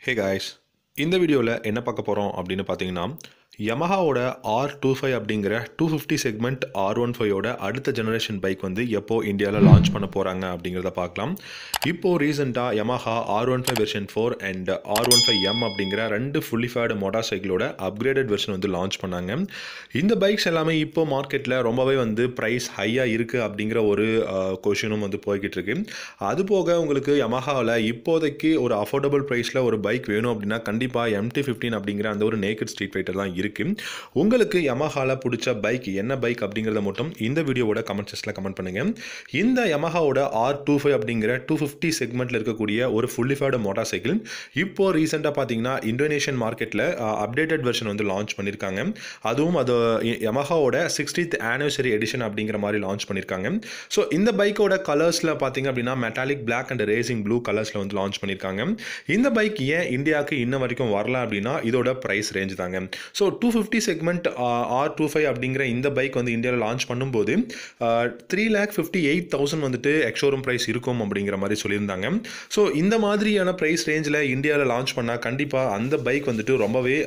hey guys இந்த வீடியோவில் என்ன பார்க்க போகிறோம் அப்படின்னு பார்த்தீங்கன்னா யமஹாவோட ஆர் டூ ஃபைவ் அப்படிங்கிற two fifty segment R one ஃபைவோட அடுத்த ஜெனரேஷன் பைக் வந்து எப்போ இந்தியாவில் லான்ச் பண்ண போகிறாங்க அப்படிங்கிறத பார்க்கலாம் இப்போது ரீசெண்டாக Yamaha R one five version four and R one five M அப்படிங்கிற ரெண்டு ஃபுல்லி ஃபேடு மோட்டார் சைக்கிளோட அப்கிரேடட் வெர்ஷன் வந்து லான்ச் பண்ணாங்க இந்த பைக்ஸ் எல்லாமே இப்போ மார்க்கெட்டில் ரொம்பவே வந்து ப்ரைஸ் ஹையாக இருக்குது அப்படிங்கிற ஒரு கொஷினும் வந்து போய்கிட்டு இருக்கு அது போக உங்களுக்கு யமஹாவில் இப்போதைக்கு ஒரு அஃபோர்டபுள் ப்ரைஸில் ஒரு பைக் வேணும் அப்படின்னா கண்டிப்பாக எம்டி ஃபிஃப்டீன் அப்படிங்கிற அந்த ஒரு நேக்கட் ஸ்ட்ரீட் ஃபைட்டர் தான் இருக்குது உங்களுக்கு யமஹாவில் பிடிச்ச பைக் என்ன பைக் அப்படிங்கிறத மட்டும் இந்த வீடியோவோட கமெண்ட் செக்ஷனில் கமெண்ட் பண்ணுங்கள் இந்த யமஹாவோட ஆர் டூ ஃபைவ் அப்படிங்கிற டூ ஃபிஃப்டி செக்மெண்ட்டில் இருக்கக்கூடிய ஒரு ஃபுல்லி ஃபேடு மோட்டார் சைக்கிள் இப்போ ரீசெண்டாக பார்த்தீங்கன்னா இந்தோனேஷியன் மார்க்கெட்டில் அப்டேட்டட் வெர்ஷன் வந்து லான்ச் பண்ணியிருக்காங்க அதுவும் அது யமஹாவோட சிக்ஸ்டீத் ஆனிவர்சரி எடிஷன் அப்படிங்கிற மாதிரி லான்ச் பண்ணியிருக்காங்க ஸோ இந்த பைக்கோட கலர்ஸில் பார்த்தீங்க அப்படின்னா metallic black and racing blue கலர்ஸில் வந்து லான்ச் பண்ணியிருக்காங்க இந்த பைக் ஏன் இந்தியாவுக்கு இன்ன வரைக்கும் வரல அப்படின்னா இதோட ப்ரைஸ் ரேஞ்ச் தாங்க so two fifty segment R two five அப்படிங்கிற இந்த பைக் வந்து இந்தியாவில் லான்ச் பண்ணும்போது three lakh fifty eight thousand வந்துட்டு எக்ஷோரூம் ப்ரைஸ் இருக்கும் அப்படிங்கிற மாதிரி சொல்லியிருந்தாங்க ஸோ இந்த மாதிரியான ப்ரைஸ் ரேஞ்சில் இந்தியாவில் லான்ச் பண்ணால் கண்டிப்பாக அந்த பைக் வந்துட்டு ரொம்பவே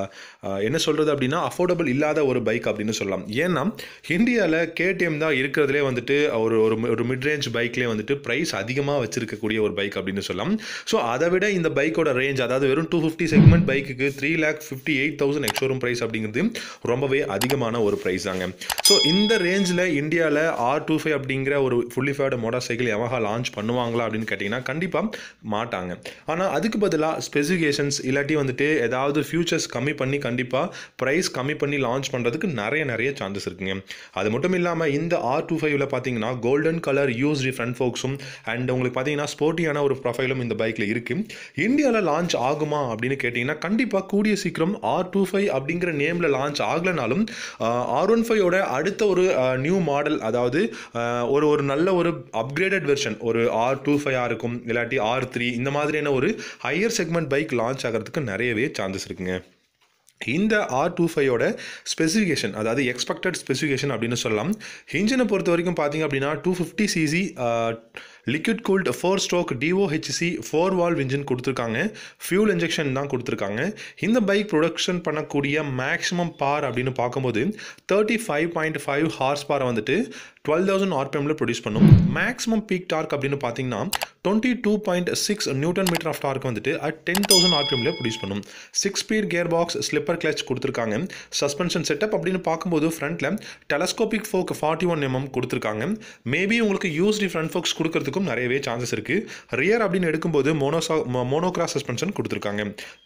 என்ன சொல்கிறது அப்படின்னா அஃபோர்டபுள் இல்லாத ஒரு பைக் அப்படின்னு சொல்லலாம் ஏன்னா இந்தியாவில் கேடிஎம் தான் இருக்கிறதுலே வந்துட்டு ஒரு ஒரு ஒரு மிட் ரேஞ்ச் பைக்லேயே வந்துட்டு ப்ரைஸ் அதிகமாக வச்சிருக்கக்கூடிய ஒரு பைக் அப்படின்னு சொல்லலாம் ஸோ அதை விட இந்த பைக்கோட ரேஞ்ச் அதாவது வெறும் டூ ஃபிஃப்டி செக்மெண்ட் பைக்குக்கு three lakh fifty eight thousand ex showroom price அப்படிங்கிறது ரொம்பவே அதிகமான ஒரு ப்ரைஸ் தாங்க ஸோ இந்த ரேஞ்சில் இந்தியாவில் ஆர் டூ ஃபைவ் அப்படிங்கிற ஒரு ஃபுல்லி ஃபேடு மோட்டார் சைக்கிள் எவகா லான்ச் பண்ணுவாங்களா அப்படின்னு கேட்டிங்கன்னா கண்டிப்பாக மாட்டாங்க ஆனால் அதுக்கு பதிலாக ஸ்பெசிஃபிகேஷன்ஸ் இல்லாட்டி வந்துட்டு ஏதாவது ஃபியூச்சர்ஸ் கம்மி பண்ணி கண்டிப்பாக ப்ரைஸ் கம்மி பண்ணி லான்ச் பண்ணுறதுக்கு நிறைய நிறைய சான்சஸ் இருக்குங்க அது மட்டும் இல்லாமல் இந்த ஆர் டூ ஃபைவ்ல பார்த்தீங்கன்னா கோல்டன் கலர் யூஸ்டி ஃப்ரண்ட் ஃபோக்ஸும் அண்ட் உங்களுக்கு பார்த்தீங்கன்னா ஸ்போர்ட்டியான ஒரு ப்ரொஃபைலும் இந்த பைக்கில் இருக்குது இந்தியாவில் லான்ச் ஆகுமா அப்படின்னு கேட்டிங்கன்னா கண்டிப்பாக கூடிய சீக்கிரம் ஆர் டூ ஃபைவ் அப்படிங்கிற நேமில் லான்ச் ஆகலைனாலும் ஆர் ஒன் ஃபைவோட அடுத்த ஒரு நியூ மாடல் அதாவது ஒரு ஒரு நல்ல ஒரு அப்கிரேடட் வெர்ஷன் ஒரு ஆர் டூ ஃபைவாக இருக்கும் இல்லாட்டி ஆர் த்ரீ இந்த மாதிரியான ஒரு ஹையர் செக்மெண்ட் பைக் லான்ச் ஆகிறதுக்கு நிறையவே சான்சஸ் இருக்குங்க இந்த ஆர் டூ ஃபைவோட ஸ்பெசிஃபிகேஷன் அதாவது எக்ஸ்பெக்டட் ஸ்பெசிஃபிகேஷன் அப்படின்னு சொல்லலாம் இன்ஜினை பொறுத்த வரைக்கும் பார்த்தீங்க அப்படின்னா two fifty cc liquid cooled four stroke DOHC four valve engine கொடுத்துருக்காங்க ஃபியூல் இன்ஜெக்ஷன் தான் கொடுத்துருக்காங்க இந்த பைக் ப்ரொடக்ஷன் பண்ணக்கூடிய மேக்ஸிமம் பார் அப்படின்னு பார்க்கும்போது thirty five point five horse பாரை வந்துட்டு டுவெல் தௌசண்ட் ஆர்பிஎம்மில் ப்ரொடியூஸ் பண்ணும் மேக்ஸிமம் பீக் டார்க் அப்படின்னு பார்த்தீங்கன்னா twenty two point six newton metre of torque வந்துட்டு அட் டென் தௌசண்ட் ஆர்பிஎம்ல ப்ரொடியூஸ் பண்ணும் six speed gear box slipper clutch கொடுத்துருக்காங்க சஸ்பென்ஷன் செட்டப் அப்படின்னு பார்க்கும்போது ஃப்ரண்ட்டில் telescopic fork forty one mm கொடுத்துருக்காங்க மேபி உங்களுக்கு யூஸ்டி ஃப்ரண்ட் ஃபோக்ஸ் கொடுக்கறதுக்கும் நிறையவே சான்சஸ் இருக்குது ரியர் அப்படின்னு எடுக்கும்போது மோனோசா மோனோக்ராஸ் சஸ்பென்ஷன் கொடுத்துருக்காங்க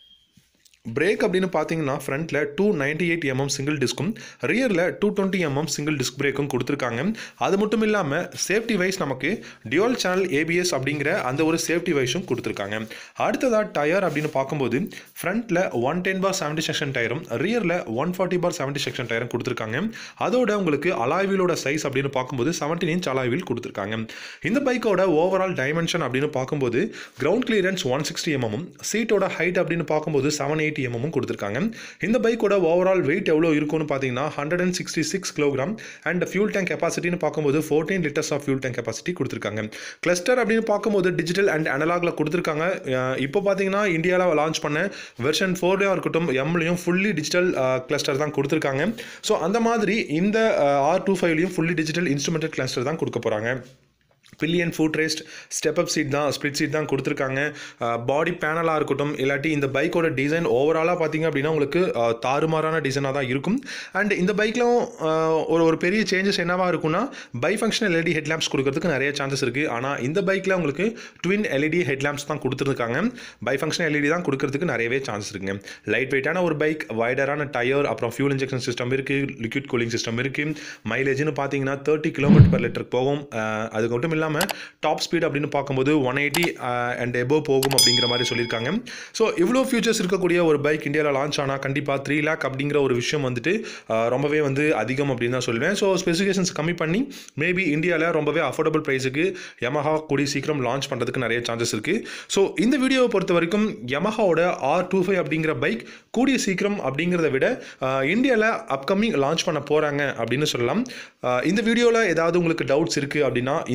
பிரேக் அப்படின்னு பார்த்தீங்கன்னா ஃப்ரண்ட்டில் two ninety eight mm single டிஸ்க்கும் ரியரில் two twenty mm single disc பிரேக்கும் கொடுத்துருக்காங்க அது மட்டும் இல்லாமல் சேஃப்டி வைஸ் நமக்கு டியூவல் சேனல் ஏபிஎஸ் அப்படிங்கிற அந்த ஒரு சேஃப்டி வைஸும் கொடுத்துருக்காங்க அடுத்ததாக டயர் அப்படின்னு பார்க்கும்போது ஃப்ரண்ட்டில் one ten bar seventy section டயரும் ரியரில் one forty bar seventy section டயரும் கொடுத்துருக்காங்க அதோட உங்களுக்கு அலாய்வீலோட சைஸ் அப்படின்னு பார்க்கும்போது செவன்டீன் இன்ச் அலாய்வீல் கொடுத்துருக்காங்க இந்த பைக்கோட ஓவரால் டைமென்ஷன் அப்படின்னு பார்க்கும்போது ground clearance one sixty mm சீட்டோட ஹைட் அப்படின்னு பார்க்கும்போது செவன் எயிட்டி எம்எம்மும் கொடுத்துருக்காங்க இந்த பைக்கோட ஓவரால் வெயிட் எவ்வளோ இருக்கும்னு பார்த்தீங்கன்னா hundred and sixty six kilogram and fuel tank கெப்பாசிட்டின்னு பார்க்கும்போது fourteen litres of fuel tank capacity கொடுத்துருக்காங்க கிளஸ்டர் அப்படின்னு பார்க்கும்போது டிஜிட்டல் அண்ட் அனலாகில் கொடுத்துருக்காங்க இப்போ பார்த்தீங்கன்னா இந்தியாவில் லான்ச் பண்ண வெர்ஷன் ஃபோர்லேயும் இருக்கட்டும் எம்லையும் ஃபுல்லி டிஜிட்டல் கிளஸ்டர் தான் கொடுத்துருக்காங்க ஸோ அந்த மாதிரி இந்த ஆர் டூ ஃபைவ்லையும் ஃபுல்லி டிஜிட்டல் இன்ஸ்ட்ருமெண்டல் கிளஸ்டர் தான் கொடுக்க போகிறாங்க pillion footrest step up seat தான் ஸ்பிளிட் சீட் தான் கொடுத்துருக்காங்க பாடி பேனலாக இருக்கட்டும் இல்லாட்டி இந்த பைக்கோட டிசைன் ஓவராலாக பார்த்தீங்க அப்படின்னா உங்களுக்கு தாறுமாறான டிசைனாக தான் இருக்கும் அண்ட் இந்த பைக்கிலும் ஒரு ஒரு பெரிய சேஞ்சஸ் என்னவா இருக்கும்னா பை ஃபங்க்ஷனல் எல்இடி ஹெட்லாம்ப்ஸ் கொடுக்கறதுக்கு நிறைய சான்சஸ் இருக்குது ஆனால் இந்த பைக்கில் உங்களுக்கு ட்வின் எல்இடி ஹெட்லாம்ப்ஸ் தான் கொடுத்துருக்காங்க பை ஃபங்க்ஷனல் எல்இடி தான் கொடுக்கறதுக்கு நிறையவே சான்ஸ் இருக்குங்க லைட் வெயிட்டான ஒரு பைக் வைடரான டயர் அப்புறம் ஃபியூல் இன்ஜெக்ஷன் சிஸ்டம் இருக்குது லிக்விட் கூலிங் சிஸ்டம் இருக்குது மைலேஜ்னு பார்த்தீங்கன்னா தேர்ட்டி கிலோமீட்டர் பர் லிட்டர் போகும் அது மட்டும் இல்லாமல் டாப் ஸ்பீட் அப்படின்னு பார்க்கும்போது ஒன் எயிட்டி அண்ட் எபோவ் போகும் அப்படிங்கிற மாதிரி சொல்லியிருக்காங்க ஸோ இவ்வளோ ஃபியூச்சர்ஸ் இருக்கக்கூடிய ஒரு பைக் இந்தியாவில் லான்ச் ஆனால் கண்டிப்பாக த்ரீ லேக் அப்படிங்கிற ஒரு விஷயம் வந்துட்டு ரொம்பவே வந்து அதிகம் அப்படின்னு தான் சொல்லுவேன் ஸோ ஸ்பெசிஃபிகேஷன்ஸ் கம்மி பண்ணி மேபி இந்தியாவில் ரொம்பவே அஃபோர்டபுள் ப்ரைஸுக்கு யமஹா கூடிய சீக்கிரம் லான்ச் பண்ணுறதுக்கு நிறைய சான்சஸ் இருக்குது ஸோ இந்த வீடியோவை பொறுத்த வரைக்கும் யமஹாவோட ஆர் டூ ஃபைவ் அப்படிங்கிற பைக் கூடிய சீக்கிரம் அப்படிங்கிறத விட இந்தியாவில் அப்கமிங் லான்ச் பண்ண போகிறாங்க அப்படின்னு சொல்லலாம் இந்த வீடியோவில் ஏதாவது உங்களுக்கு டவுட்ஸ் இருக்குது அப்படின்னா இந்த வீடியோவோட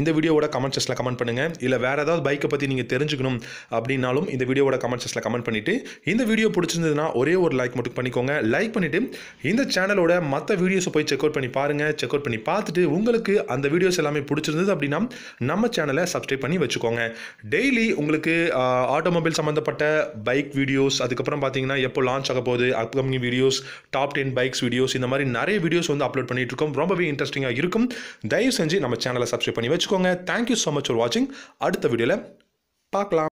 வீடியோவோட கமெண்ட் செக்ஷனில் கமெண்ட் பண்ணுங்கள் இல்லை வேறு ஏதாவது பைக்கை பற்றி நீங்கள் தெரிஞ்சுக்கணும் அப்படின்னாலும் இந்த வீடியோவோட கமெண்ட் செக்ஷனில் கமெண்ட் பண்ணிவிட்டு இந்த வீடியோ பிடிச்சிருந்ததுன்னா ஒரே ஒரு லைக் மட்டும் பண்ணிக்கோங்க லைக் பண்ணிவிட்டு இந்த சேனலோட மற்ற வீடியோஸை போய் செக் அவுட் பண்ணி பாருங்கள் செக் அவுட் பண்ணி பார்த்துட்டு உங்களுக்கு அந்த வீடியோஸ் எல்லாமே பிடிச்சிருந்தது அப்படின்னா நம்ம சேனலை சப்ஸ்கிரைப் பண்ணி வச்சுக்கோங்க டெய்லி உங்களுக்கு ஆட்டோமொபைல் சம்மந்தப்பட்ட பைக் வீடியோஸ் அதுக்கப்புறம் பார்த்தீங்கன்னா எப்போ லான்ச் ஆக போகுது upcoming videos top ten bikes videos இந்த மாதிரி நிறைய வீடியோஸ் வந்து அப்லோட் பண்ணிட்டு இருக்கோம் ரொம்பவே இன்ட்ரெஸ்டிங்காக இருக்கும் தயவு செஞ்சு நம்ம சேனலை சப்ஸ்கிரைப் பண்ணி வச்சுக்கோங்க தேங்க்யூ ஸோ மச் ஃபார் வாட்சிங் அடுத்த வீடியோவில் பார்க்கலாம்